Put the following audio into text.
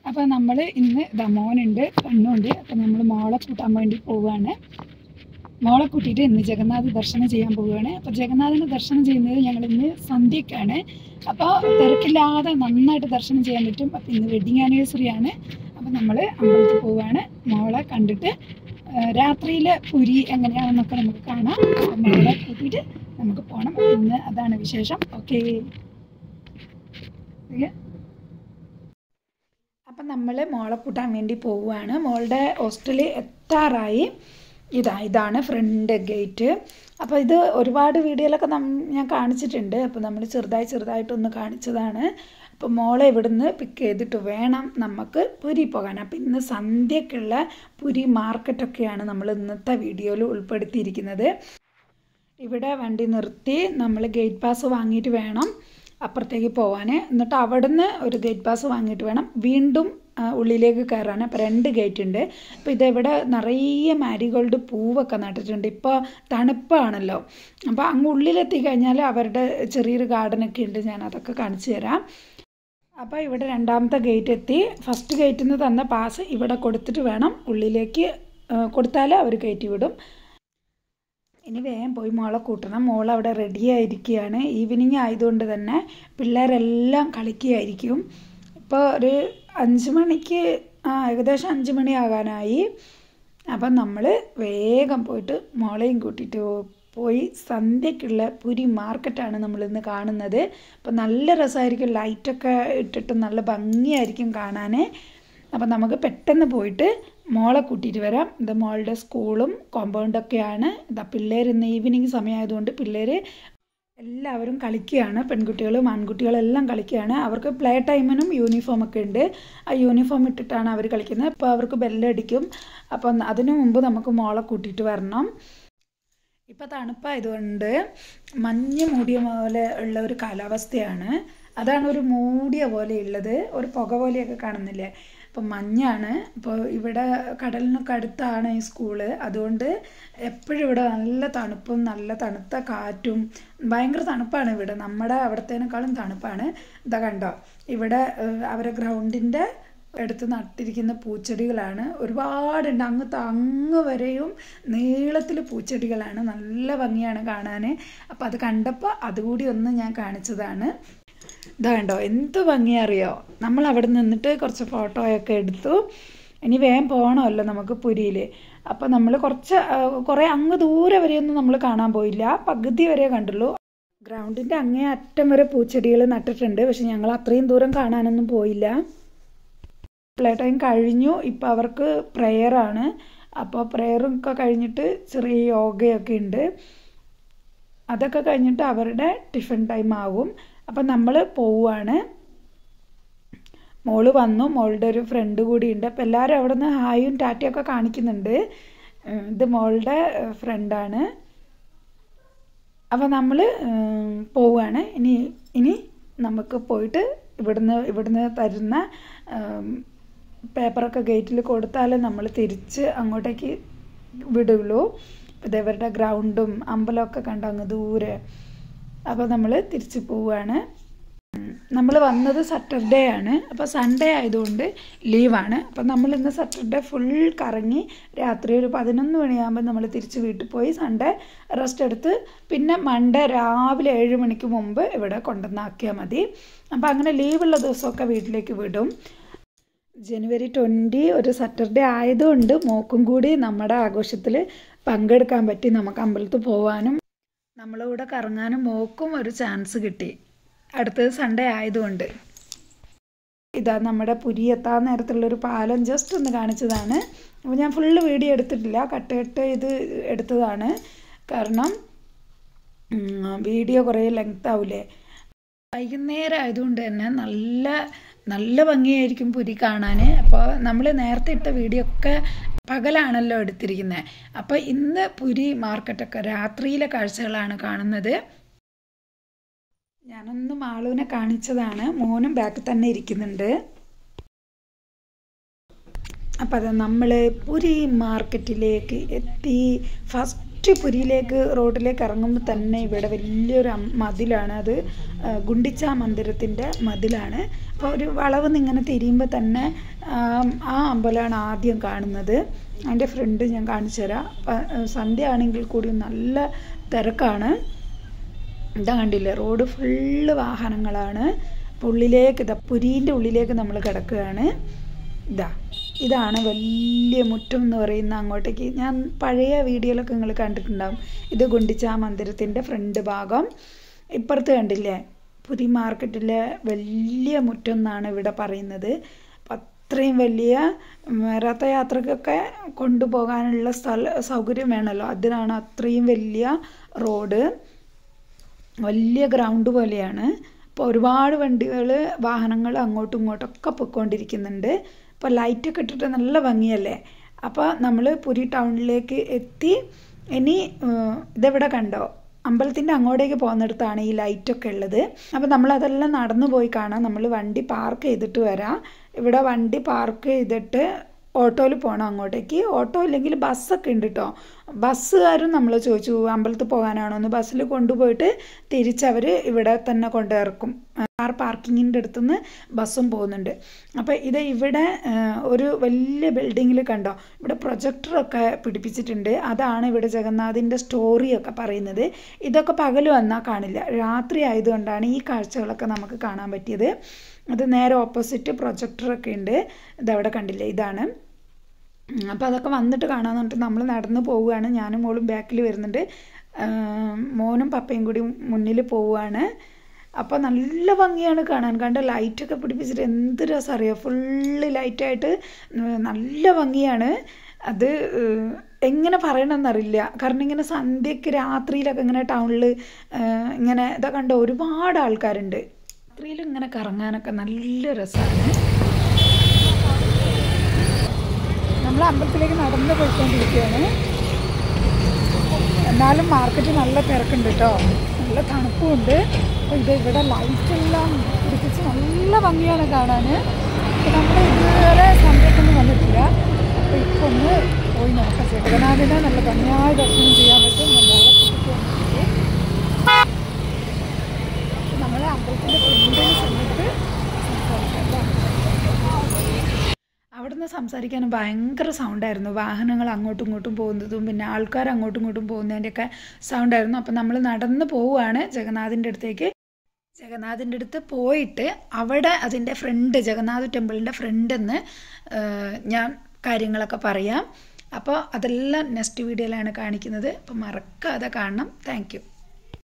അപ്പോൾ നമ്മൾ ഇന്ന് ഇതാ മോനുണ്ട് പെണ്ണുണ്ട് അപ്പോൾ നമ്മൾ മോളെ കൂട്ടാൻ വേണ്ടി പോവുകയാണ് മോളെ കൂട്ടിയിട്ട് ഇന്ന് ജഗന്നാഥ് ദർശനം ചെയ്യാൻ പോവുകയാണ് അപ്പോൾ ജഗന്നാഥിനെ ദർശനം ചെയ്യുന്നത് ഞങ്ങൾ ഇന്ന് സന്ധ്യക്കാണ് അപ്പോൾ തിരക്കില്ലാതെ നന്നായിട്ട് ദർശനം ചെയ്യാൻ പറ്റും അപ്പോൾ ഇന്ന് വെഡിങ് ആനിവേഴ്സറി ആണ് അപ്പോൾ നമ്മൾ അമ്പലത്തിൽ പോവുകയാണ് മോളെ കണ്ടിട്ട് രാത്രിയിലെ പുരി എങ്ങനെയാണെന്നൊക്കെ നമുക്ക് കാണാം അപ്പോൾ മോളെ കൂട്ടിയിട്ട് നമുക്ക് പോകണം ഇന്ന് അതാണ് വിശേഷം ഓക്കെ അപ്പം നമ്മൾ മോളെ കൂട്ടാൻ വേണ്ടി പോവുകയാണ് മോളുടെ ഹോസ്റ്റലിൽ എത്താറായി ഇതാ ഇതാണ് ഫ്രണ്ട് ഗേറ്റ് അപ്പോൾ ഇത് ഒരുപാട് വീഡിയോയിലൊക്കെ നം ഞാൻ കാണിച്ചിട്ടുണ്ട് അപ്പോൾ നമ്മൾ ചെറുതായി ചെറുതായിട്ടൊന്ന് കാണിച്ചതാണ് അപ്പോൾ മോളെ ഇവിടുന്ന് പിക്ക് ചെയ്തിട്ട് വേണം നമുക്ക് പുരി പോകാൻ അപ്പോൾ ഇന്ന് സന്ധ്യക്കുള്ള പുരി മാർക്കറ്റൊക്കെയാണ് നമ്മൾ ഇന്നത്തെ വീഡിയോയിൽ ഉൾപ്പെടുത്തിയിരിക്കുന്നത് ഇവിടെ വണ്ടി നിർത്തി നമ്മൾ ഗേറ്റ് പാസ് വാങ്ങിയിട്ട് വേണം അപ്പുറത്തേക്ക് പോകാൻ എന്നിട്ട് അവിടുന്ന് ഒരു ഗേറ്റ് പാസ് വാങ്ങിയിട്ട് വേണം വീണ്ടും ഉള്ളിലേക്ക് കയറാൻ അപ്പോൾ രണ്ട് ഗേറ്റ് ഉണ്ട് അപ്പോൾ ഇതെവിടെ നിറയെ മാരിഗോൾഡ് പൂവൊക്കെ നട്ടിട്ടുണ്ട് ഇപ്പോൾ തണുപ്പാണല്ലോ അപ്പോൾ അങ്ങ് ഉള്ളിലെത്തി കഴിഞ്ഞാൽ അവരുടെ ചെറിയൊരു ഗാർഡനൊക്കെ ഉണ്ട് ഞാൻ അതൊക്കെ കാണിച്ചു തരാം അപ്പോൾ ഇവിടെ രണ്ടാമത്തെ ഗേറ്റ് എത്തി ഫസ്റ്റ് ഗേറ്റിൽ നിന്ന് തന്ന പാസ് ഇവിടെ കൊടുത്തിട്ട് വേണം ഉള്ളിലേക്ക് കൊടുത്താൽ അവർ കയറ്റി വിടും ഇനി വേഗം പോയി മോളെ കൂട്ടണം മോൾ അവിടെ റെഡി ആയിരിക്കുകയാണ് ഈവനിങ് ആയതുകൊണ്ട് തന്നെ പിള്ളേരെല്ലാം കളിക്കുകയായിരിക്കും ഇപ്പോൾ ഒരു അഞ്ച് മണിക്ക് ആ ഏകദേശം അഞ്ച് മണിയാകാനായി അപ്പം നമ്മൾ വേഗം പോയിട്ട് മോളെയും കൂട്ടിയിട്ട് പോയി സന്ധ്യക്കുള്ള പുരി മാർക്കറ്റാണ് നമ്മളിന്ന് കാണുന്നത് അപ്പം നല്ല രസമായിരിക്കും ലൈറ്റൊക്കെ ഇട്ടിട്ട് നല്ല ഭംഗിയായിരിക്കും കാണാൻ അപ്പം നമുക്ക് പെട്ടെന്ന് പോയിട്ട് മോളെ കൂട്ടിയിട്ട് വരാം ഇത് മോളുടെ സ്കൂളും കോമ്പൗണ്ടൊക്കെയാണ് ഇതാ പിള്ളേർ ഇന്ന് ഈവനിങ് സമയമായതുകൊണ്ട് പിള്ളേർ എല്ലാവരും കളിക്കുകയാണ് പെൺകുട്ടികളും ആൺകുട്ടികളും എല്ലാം കളിക്കുകയാണ് അവർക്ക് പ്ലേ ടൈമിനും യൂണിഫോം ഒക്കെ ഉണ്ട് ആ യൂണിഫോം ഇട്ടിട്ടാണ് അവർ കളിക്കുന്നത് അപ്പോൾ അവർക്ക് ബെല്ലടിക്കും അപ്പം അതിനു മുമ്പ് നമുക്ക് മോളെ കൂട്ടിയിട്ട് വരണം ഇപ്പോൾ തണുപ്പായതുകൊണ്ട് മഞ്ഞ് മൂടിയ പോലെ ഉള്ള ഒരു കാലാവസ്ഥയാണ് അതാണ് ഒരു മൂടിയ പോലെ ഉള്ളത് ഒരു പുക പോലെയൊക്കെ കാണുന്നില്ലേ അപ്പം മഞ്ഞാണ് ഇപ്പോൾ ഇവിടെ കടലിനൊക്കെ അടുത്താണ് ഈ സ്കൂള് അതുകൊണ്ട് എപ്പോഴും ഇവിടെ നല്ല തണുപ്പും നല്ല തണുത്ത കാറ്റും ഭയങ്കര തണുപ്പാണ് ഇവിടെ നമ്മുടെ അവിടത്തേനേക്കാളും തണുപ്പാണ് ഇതാ കണ്ടോ ഇവിടെ അവരെ ഗ്രൗണ്ടിൻ്റെ എടുത്ത് നട്ടിരിക്കുന്ന പൂച്ചെടികളാണ് ഒരുപാടുണ്ട് അങ്ങ് അങ്ങ് വരെയും നീളത്തിൽ പൂച്ചെടികളാണ് നല്ല ഭംഗിയാണ് കാണാൻ അപ്പോൾ അത് കണ്ടപ്പോൾ അതുകൂടി ഒന്ന് ഞാൻ കാണിച്ചതാണ് ഇതാ കണ്ടോ എന്ത് ഭംഗിയറിയോ നമ്മൾ അവിടെ നിന്നിട്ട് കുറച്ച് ഫോട്ടോയൊക്കെ എടുത്തു ഇനി വേഗം പോകണമല്ലോ നമുക്ക് പുരിയിൽ അപ്പോൾ നമ്മൾ കുറച്ച് കുറേ അങ്ങ് ദൂരെ വരെയൊന്നും നമ്മൾ കാണാൻ പോയില്ല പകുതി വരെ കണ്ടുള്ളൂ ഗ്രൗണ്ടിൻ്റെ അങ്ങേ അറ്റം വരെ പൂച്ചെടികൾ നട്ടിട്ടുണ്ട് പക്ഷെ ഞങ്ങൾ അത്രയും ദൂരം കാണാനൊന്നും പോയില്ല പ്ലേ ടൈം കഴിഞ്ഞു ഇപ്പോൾ അവർക്ക് പ്രെയറാണ് അപ്പോൾ പ്രെയറൊക്കെ കഴിഞ്ഞിട്ട് ചെറിയ യോഗയൊക്കെ ഉണ്ട് അതൊക്കെ കഴിഞ്ഞിട്ട് അവരുടെ ടിഫിൻ ടൈം ആകും അപ്പം നമ്മൾ പോവുകയാണ് മോള് വന്നു മോളുടെ ഒരു ഫ്രണ്ട് കൂടി ഉണ്ട് അപ്പം എല്ലാവരും അവിടെ നിന്ന് ഹായും ടാറ്റയൊക്കെ കാണിക്കുന്നുണ്ട് ഇത് മോളുടെ ഫ്രണ്ടാണ് അപ്പം നമ്മൾ പോവുകയാണ് ഇനി ഇനി നമുക്ക് പോയിട്ട് ഇവിടുന്ന് ഇവിടുന്ന് തരുന്ന പേപ്പറൊക്കെ ഗേറ്റിൽ കൊടുത്താൽ നമ്മൾ തിരിച്ച് അങ്ങോട്ടേക്ക് വിടുള്ളൂ ഇതവരുടെ ഗ്രൗണ്ടും അമ്പലമൊക്കെ കണ്ടു അങ്ങ് ദൂരെ അപ്പോൾ നമ്മൾ തിരിച്ച് പോവുകയാണ് നമ്മൾ വന്നത് സാറ്റർഡേ ആണ് അപ്പോൾ സൺഡേ ആയതുകൊണ്ട് ലീവാണ് അപ്പോൾ നമ്മൾ ഇന്ന് സാറ്റർഡേ ഫുൾ കറങ്ങി രാത്രി ഒരു പതിനൊന്ന് മണിയാകുമ്പോൾ നമ്മൾ തിരിച്ച് വീട്ടിൽ പോയി സൺഡേ റെസ്റ്റ് എടുത്ത് പിന്നെ മൺഡേ രാവിലെ ഏഴ് മണിക്ക് മുമ്പ് ഇവിടെ കൊണ്ടുവന്നാക്കിയാൽ മതി അപ്പോൾ അങ്ങനെ ലീവുള്ള ദിവസമൊക്കെ വീട്ടിലേക്ക് വിടും ജനുവരി ട്വൻറ്റി ഒരു സാറ്റർഡേ ആയതുകൊണ്ട് മോക്കും കൂടി നമ്മുടെ ആഘോഷത്തിൽ പങ്കെടുക്കാൻ പറ്റി നമുക്ക് അമ്പലത്തിൽ പോകാനും നമ്മളിവിടെ കറങ്ങാനും മോക്കും ഒരു ചാൻസ് കിട്ടി അടുത്തത് സൺഡേ ആയതുകൊണ്ട് ഇതാ നമ്മുടെ പുരി എത്താൻ നേരത്തുള്ളൊരു പാലം ജസ്റ്റ് ഒന്ന് കാണിച്ചതാണ് അപ്പോൾ ഞാൻ ഫുള്ള് വീഡിയോ എടുത്തിട്ടില്ല കട്ട് കട്ട് ഇത് എടുത്തതാണ് കാരണം വീഡിയോ കുറേ ലെങ്ത് ആവില്ലേ വൈകുന്നേരം ആയതുകൊണ്ട് തന്നെ നല്ല നല്ല ഭംഗിയായിരിക്കും പുരി കാണാൻ അപ്പോൾ നമ്മൾ നേരത്തെ ഇട്ട വീഡിയോ ഒക്കെ പകലാണല്ലോ എടുത്തിരിക്കുന്നത് അപ്പോൾ ഇന്ന് പുരി മാർക്കറ്റൊക്കെ രാത്രിയിലെ കാഴ്ചകളാണ് കാണുന്നത് ഞാനൊന്ന് മാളുവിനെ കാണിച്ചതാണ് മോനും ബാക്കിൽ തന്നെ ഇരിക്കുന്നുണ്ട് അപ്പം അത് നമ്മൾ പുരി മാർക്കറ്റിലേക്ക് എത്തി ഫസ്റ്റ് കറക്റ്റ് പുരിയിലേക്ക് റോഡിലേക്ക് ഇറങ്ങുമ്പോൾ തന്നെ ഇവിടെ വലിയൊരു അം- മതിലാണ് അത് ആ, ഗുണ്ടിച്ച മന്ദിരത്തിൻ്റെ മതിലാണ് അപ്പോൾ ഒരു വളവ് ഇങ്ങനെ തിരിയുമ്പോൾ തന്നെ ആം, ആ അമ്പലമാണ് ആദ്യം കാണുന്നത് അതിൻ്റെ ഫ്രണ്ട് ഞാൻ കാണിച്ചു തരാം പ- സന്ധ്യ ആണെങ്കിൽ കൂടി നല്ല തിരക്കാണ് ഇതാ കണ്ടില്ലേ റോഡ് ഫുള്ള് വാഹനങ്ങളാണ് അപ്പോൾ ഉള്ളിലേക്ക് ഇതാ പുരീൻ്റെ ഉള്ളിലേക്ക് നമ്മൾ കിടക്കുകയാണ് ഇതാ ഇതാണ് വലിയ മുറ്റം എന്ന് പറയുന്ന അങ്ങോട്ടേക്ക് ഞാൻ പഴയ വീഡിയോയിലൊക്കെ നിങ്ങൾ കണ്ടിട്ടുണ്ടാവും ഇത് ഗുണ്ടിച്ച മന്ദിരത്തിൻ്റെ ഫ്രണ്ട് ഭാഗം ഇപ്പുറത്ത് കണ്ടില്ലേ പുരി മാർക്കറ്റിലെ വലിയ മുറ്റം എന്നാണ് ഇവിടെ പറയുന്നത് അപ്പം അത്രയും വലിയ ഉം, രഥയാത്രക്കൊക്കെ കൊണ്ടുപോകാനുള്ള സ്ഥല സൗകര്യം വേണമല്ലോ അതിനാണ് അത്രയും വലിയ റോഡ് വലിയ ഗ്രൗണ്ട് പോലെയാണ് അപ്പോൾ ഒരുപാട് വണ്ടികൾ വാഹനങ്ങൾ അങ്ങോട്ടും ഇങ്ങോട്ടൊക്കെ പൊയ്ക്കൊണ്ടിരിക്കുന്നുണ്ട് അപ്പോൾ ലൈറ്റൊക്കെ ഇട്ടിട്ട് നല്ല ഭംഗിയല്ലേ അപ്പോൾ നമ്മൾ പുരി ടൗണിലേക്ക് എത്തി ഇനി ഏഹ്, ഇതെവിടെ കണ്ടോ അമ്പലത്തിൻ്റെ അങ്ങോട്ടേക്ക് പോകുന്നിടത്താണ് ഈ ലൈറ്റൊക്കെ ഉള്ളത് അപ്പോൾ നമ്മളതെല്ലാം നടന്നു പോയി കാണാം നമ്മൾ വണ്ടി പാർക്ക് ചെയ്തിട്ട് വരാം ഇവിടെ വണ്ടി പാർക്ക് ചെയ്തിട്ട് ഓട്ടോയിൽ പോകണം അങ്ങോട്ടേക്ക് ഓട്ടോ ഇല്ലെങ്കിൽ ബസ്സൊക്കെ ഉണ്ട് കേട്ടോ ബസ്സുകാരും നമ്മൾ ചോദിച്ചു അമ്പലത്തിൽ പോകാനാണോ എന്ന് ബസ്സിൽ കൊണ്ടുപോയിട്ട് തിരിച്ചവർ ഇവിടെ തന്നെ കൊണ്ടിറക്കും കാർ പാർക്കിങ്ങിൻ്റെ അടുത്തുനിന്ന് ബസ്സും പോകുന്നുണ്ട് അപ്പോൾ ഇത് ഇവിടെ ആ, ഒരു വലിയ ബിൽഡിങ്ങിൽ കണ്ടോ ഇവിടെ പ്രൊജക്ടറൊക്കെ പിടിപ്പിച്ചിട്ടുണ്ട് അതാണ് ഇവിടെ ജഗന്നാഥിൻ്റെ സ്റ്റോറിയൊക്കെ പറയുന്നത് ഇതൊക്കെ പകൽ വന്നാൽ കാണില്ല രാത്രി ആയതുകൊണ്ടാണ് ഈ കാഴ്ചകളൊക്കെ നമുക്ക് കാണാൻ പറ്റിയത് അത് നേരെ ഓപ്പോസിറ്റ് പ്രൊജക്ടറൊക്കെ ഉണ്ട് ഇതവിടെ കണ്ടില്ലേ ഇതാണ് അപ്പോൾ അതൊക്കെ വന്നിട്ട് കാണാമെന്ന് പറഞ്ഞിട്ട് നമ്മൾ നടന്ന് പോവുകയാണ് ഞാനും മോളും ബാക്കിൽ വരുന്നുണ്ട് ആം, മോനും പപ്പയും കൂടി മുന്നിൽ പോവുകയാണ് അപ്പോൾ നല്ല ഭംഗിയാണ് കാണാൻ കണ്ട ലൈറ്റൊക്കെ പിടിപ്പിച്ചിട്ട് എന്ത് രസം അറിയാം ഫുള്ള് ലൈറ്റായിട്ട് നല്ല ഭംഗിയാണ് അത് ഏഹ്, എങ്ങനെ പറയണമെന്നറിയില്ല കാരണം ഇങ്ങനെ സന്ധ്യയ്ക്ക് രാത്രിയിലൊക്കെ ഇങ്ങനെ ടൗണിൽ ഇങ്ങനെ ഇതൊക്കെ കണ്ട ഒരുപാട് ആൾക്കാരുണ്ട് രാത്രിയിൽ ഇങ്ങനെ കറങ്ങാനൊക്കെ നല്ല രസമാണ് നമ്മൾ അമ്പലത്തിലേക്ക് നടന്ന് പോയിക്കൊണ്ടിരിക്കുകയാണ് എന്നാലും മാർക്കറ്റ് നല്ല തിരക്കുണ്ട് കേട്ടോ നല്ല തണുപ്പുമുണ്ട് അപ്പോൾ ഇത് ഇവിടെ ലൈറ്റെല്ലാം പിടിപ്പിച്ച് നല്ല ഭംഗിയാണ് കാണാൻ അപ്പോൾ നമ്മൾ ഇതുവരെ സന്ധ്യക്കൊന്നും വന്നിട്ടില്ല അപ്പോൾ ഇപ്പോൾ ഒന്ന് പോയി നോക്കാം ജഗന്നാഥിനെ നല്ല ഭംഗിയായി ദർശനം ചെയ്യാൻ പറ്റും നമ്മളെ കുട്ടിക്ക് നമ്മൾ അമ്പലത്തിൻ്റെ ഫ്രണ്ടിൽ ചെന്നിട്ട് സംസാരിക്കാം കേട്ടോ അവിടുന്ന് സംസാരിക്കാൻ ഭയങ്കര സൗണ്ടായിരുന്നു വാഹനങ്ങൾ അങ്ങോട്ടും ഇങ്ങോട്ടും പോകുന്നതും പിന്നെ ആൾക്കാർ അങ്ങോട്ടും ഇങ്ങോട്ടും പോകുന്നതിൻ്റെയൊക്കെ സൗണ്ടായിരുന്നു അപ്പം നമ്മൾ നടന്ന് പോവുകയാണ് ജഗന്നാഥിൻ്റെ അടുത്തേക്ക് ജഗന്നാഥിൻ്റെ അടുത്ത് പോയിട്ട് അവിടെ അതിൻ്റെ ഫ്രണ്ട് ജഗന്നാഥ് ടെമ്പിളിൻ്റെ ഫ്രണ്ടെന്ന് ഞാൻ കാര്യങ്ങളൊക്കെ പറയാം അപ്പോൾ അതെല്ലാം നെക്സ്റ്റ് വീഡിയോയിലാണ് കാണിക്കുന്നത് അപ്പോൾ മറക്കാതെ കാണണം താങ്ക്